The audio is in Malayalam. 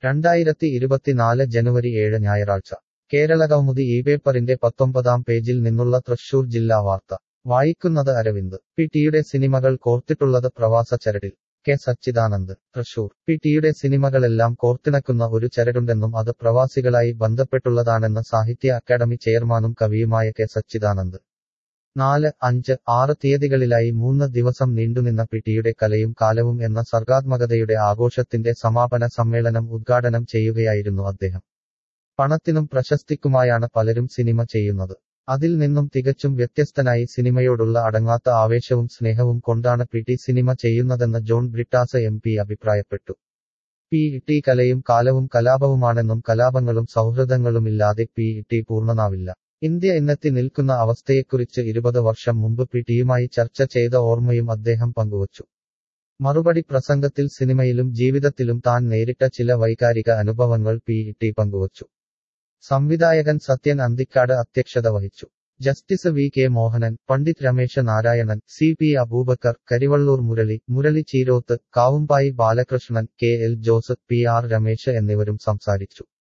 രണ്ടായിരത്തി ഇരുപത്തിനാല് ജനുവരി ഏഴ് ഞായറാഴ്ച കേരളകൗമുദി ഈ പേപ്പറിന്റെ പത്തൊമ്പതാം പേജിൽ നിന്നുള്ള തൃശൂർ ജില്ലാ വാർത്ത വായിക്കുന്നത് അരവിന്ദ് പി ടിയുടെ സിനിമകൾ കോർത്തിട്ടുള്ളത് പ്രവാസ ചരടിൽ കെ സച്ചിദാനന്ദ് തൃശൂർ പി ടിയുടെ സിനിമകളെല്ലാം കോർത്തിണക്കുന്ന ഒരു ചരടുണ്ടെന്നും അത് പ്രവാസികളായി ബന്ധപ്പെട്ടുള്ളതാണെന്ന് സാഹിത്യ അക്കാദമി ചെയർമാനും കവിയുമായ കെ സച്ചിദാനന്ദ് നാല് അഞ്ച് ആറ് തീയതികളിലായി മൂന്ന് ദിവസം നീണ്ടുനിന്ന പിടിയുടെ കലയും കാലവും എന്ന സർഗാത്മകതയുടെ ആഘോഷത്തിന്റെ സമാപന സമ്മേളനം ഉദ്ഘാടനം ചെയ്യുകയായിരുന്നു അദ്ദേഹം പണത്തിനും പ്രശസ്തിക്കുമായാണ് പലരും സിനിമ ചെയ്യുന്നത് അതിൽ നിന്നും തികച്ചും വ്യത്യസ്തനായി സിനിമയോടുള്ള അടങ്ങാത്ത ആവേശവും സ്നേഹവും കൊണ്ടാണ് പി ടി സിനിമ ചെയ്യുന്നതെന്ന് ജോൺ ബ്രിട്ടാസ് എം പി അഭിപ്രായപ്പെട്ടു പി ടി കലയും കാലവും കലാപവുമാണെന്നും കലാപങ്ങളും സൗഹൃദങ്ങളുമില്ലാതെ പി ടി പൂർണ്ണനാവില്ല ഇന്ത്യ ഇന്നെത്തി നിൽക്കുന്ന അവസ്ഥയെക്കുറിച്ച് ഇരുപത് വർഷം മുമ്പ് പി ടിയുമായി ചർച്ച ചെയ്ത ഓർമ്മയും അദ്ദേഹം പങ്കുവച്ചു മറുപടി പ്രസംഗത്തിൽ സിനിമയിലും ജീവിതത്തിലും താൻ നേരിട്ട ചില വൈകാരിക അനുഭവങ്ങൾ പി ടി പങ്കുവച്ചു സംവിധായകൻ സത്യൻ അന്തിക്കാട് അധ്യക്ഷത വഹിച്ചു justice V K Mohanan Pandit Ramesha Narayanan C P Aboobacker Karivellur Murali Murali Cheeroth Kavumbayi Balakrishnan K L Joseph P R Ramesh എന്നിവരും സംസാരിച്ചു